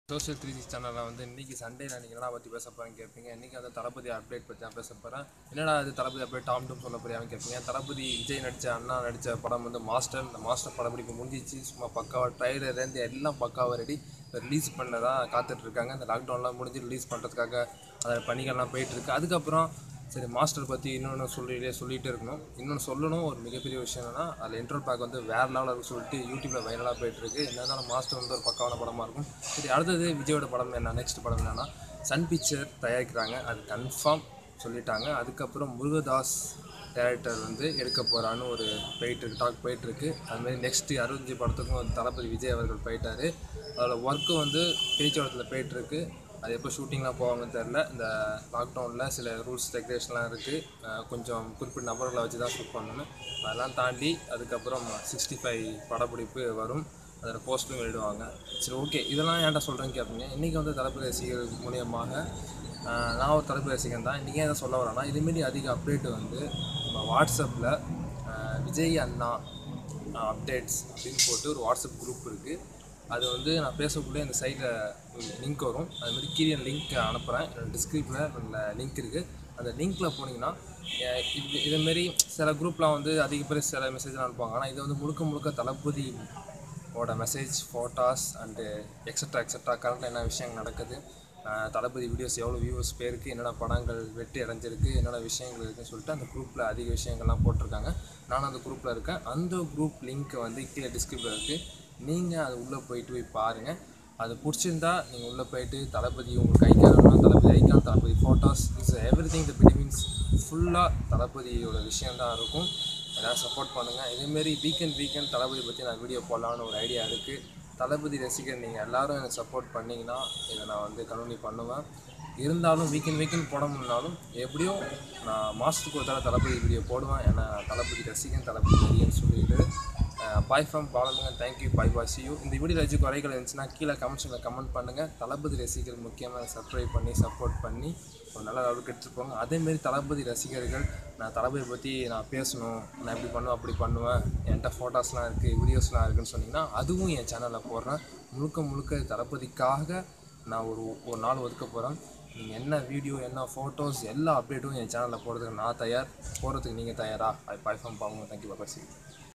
social three six சேனலில் வந்து இன்றைக்கி சண்டே நான் என்னடா பற்றி பேச போகிறேன்னு கேட்பீங்க இன்றைக்கி வந்து தளபதி அப்டேட் பற்றி தான் பேச போகிறேன் என்னடா அது தளபதி அப்டேட் டாம் டூம் சொல்ல போறியான்னு கேட்பீங்க தளபதி விஜய் நடித்த அண்ணா நடித்த படம் வந்து மாஸ்டர் இந்த மாஸ்டர் படப்பிடிப்பு முடிஞ்சிச்சு சும்மா பக்காவாக ட்ரைலர்லேருந்து எல்லாம் பக்காவாக ரெடி ரிலீஸ் பண்ண தான் காத்துட்ருக்காங்க இந்த லாக்டவுன்லாம் முடிஞ்சு ரிலீஸ் பண்ணுறதுக்காக அதை பணிகள்லாம் போயிட்டுருக்கு அதுக்கப்புறம் சரி மாஸ்டர் பற்றி இன்னொன்று சொல்லிட்டே சொல்லிகிட்டே இருக்கணும் இன்னொன்று சொல்லணும் ஒரு மிகப்பெரிய விஷயம் என்னன்னா அதில் இன்ட்ரோ பேக் வந்து வேறு லெவலில் இருக்குன்னு சொல்லிட்டு யூடியூப்பில் வைரலாக போயிட்டுருக்கு என்னதான் மாஸ்டர் வந்து ஒரு பக்காவான படமாக இருக்கும் சரி அடுத்தது விஜயோட படம் என்ன நெக்ஸ்ட் படம் என்னன்னா சன் பிக்சர் தயாரிக்கிறாங்க அது கன்ஃபார்ம் சொல்லிட்டாங்க அதுக்கப்புறம் முருகதாஸ் டேரக்டர் வந்து எடுக்க போகிறான்னு ஒரு போயிட்டுருக்கு டாக் போயிட்டுருக்கு அதுமாதிரி நெக்ஸ்ட்டு அறுபத்தஞ்சு படத்துக்கும் வந்து தளபதி விஜய் அவர்கள் போயிட்டார் அதோட ஒர்க்கு வந்து பேச்சுவார்த்தையில் போயிட்டுருக்கு அது எப்போ ஷூட்டிங்லாம் போவாங்கன்னு தெரில இந்த லாக்டவுனில் சில ரூல்ஸ் ரெகுலேஷன்லாம் இருக்குது கொஞ்சம் குறிப்பிட்ட நபர்களை வச்சு தான் ஷூட் பண்ணணும் அதெல்லாம் தாண்டி அதுக்கப்புறம் சிக்ஸ்டி ஃபைவ் படப்பிடிப்பு வரும் அதில் போஸ்ட்டும் வெளியிடுவாங்க சரி ஓகே இதெல்லாம் ஏன்டா சொல்கிறேன்னு கேட்பீங்க இன்றைக்கி வந்து தளபதி ரசிகர்கள் மூலியமாக ஆஹ், நான் ஒரு தளபதி ரசிகன் தான் இன்றைக்கி எதை சொல்ல வரேன்னா இதுமாரி அதிக அப்டேட் வந்து நம்ம வாட்ஸ்அப்பில் விஜய் அண்ணா அப்டேட்ஸ் அப்படின்னு போட்டு ஒரு வாட்ஸ்அப் குரூப் இருக்குது அது வந்து நான் பேசக்குள்ளே இந்த சைட்டில் லிங்க் வரும் அது மாதிரி கீழே லிங்க் அனுப்புகிறேன் டிஸ்கிரிப்ஷனில் லிங்க் இருக்குது அந்த லிங்க்கில் போனீங்கன்னா அஹ் இது இதேமாரி சில குரூப்லாம் வந்து அதிக பேர் சில மெசேஜ் அனுப்புவாங்க ஆனால் இது வந்து முழுக்க முழுக்க தளபதி ஓட message photos and extra extra கரண்ட்டில் என்ன விஷயங்கள் நடக்குது அஹ் தளபதி வீடியோஸ் எவ்வளோ வியூவர்ஸ் பேருக்கு என்னென்ன படங்கள் வெற்றி அடைஞ்சிருக்கு என்னென்ன விஷயங்கள் இருக்குன்னு சொல்லிட்டு அந்த குரூப்பில் அதிக விஷயங்கள்லாம் போட்டிருக்காங்க நானும் அந்த குரூப்பில் இருக்கேன் அந்த குரூப் லிங்க் வந்து கீழே டிஸ்கிரிப்ஷனில் இருக்குது நீங்கள் அது உள்ளே போயிட்டு போய் பாருங்கள் அது பிடிச்சிருந்தா நீங்கள் உள்ளே போயிட்டு தளபதி உங்களுக்கு கைக்காரனா Thalapathy icon Thalapathy photos it's everything the betweens ஃபுல்லாக தளபதியோட விஷயம்தான் இருக்கும் எல்லாம் சப்போர்ட் பண்ணுங்கள் இதேமாரி வீக்கெண்ட் வீக்கெண்ட் தளபதி பற்றி நான் வீடியோ போடலான்னு ஒரு ஐடியா இருக்குது தளபதி ரசிகர் நீங்கள் எல்லாரும் எனக்கு சப்போர்ட் பண்ணிங்கன்னா இதை நான் வந்து கண்டினியூ பண்ணுவேன் இருந்தாலும் வீக்கெண்ட் வீக்கெண்ட் போட முடியலனாலும் எப்படியும் நான் மாதத்துக்கு ஒரு தடவை தளபதி வீடியோ போடுவேன் ஏன்னா தளபதி ரசிகன் தளபதி வெறியன்னு சொல்லிட்டு பாய் ஃப்ரம் பாலமுங்க thank you bye bye see you இந்த வீடியோ ஏதாச்சும் குறைகள் இருந்துச்சுன்னா கீழே கமெண்ட்ஸில் கமெண்ட் பண்ணுங்கள் தளபதி ரசிகர்கள் முக்கியமாக சப்ஸ்கிரைப் பண்ணி சப்போர்ட் பண்ணி ஒரு நல்ல லெவலுக்கு எடுத்துகிட்டு போங்க அதேமாரி தளபதி ரசிகர்கள் நான் தளபதி பற்றி நான் பேசணும் நான் இப்படி பண்ணுவேன் அப்படி பண்ணுவேன் என்கிட்ட ஃபோட்டோஸ்லாம் இருக்குது வீடியோஸ்லாம் இருக்குன்னு சொன்னீங்கன்னா அதுவும் என் சேனலில் போடுறேன் முழுக்க முழுக்க தளபதிக்காக நான் ஒரு ஒரு நாள் ஒதுக்க போகிறேன் நீங்கள் என்ன வீடியோ என்ன ஃபோட்டோஸ் எல்லா அப்டேட்டும் என் சேனலில் போடுறதுக்கு நான் தயார் போடுறதுக்கு நீங்கள் தயாரா ஐ பாய் ஃபார்ம் பாவங்க தேங்க்யூ பாபா சி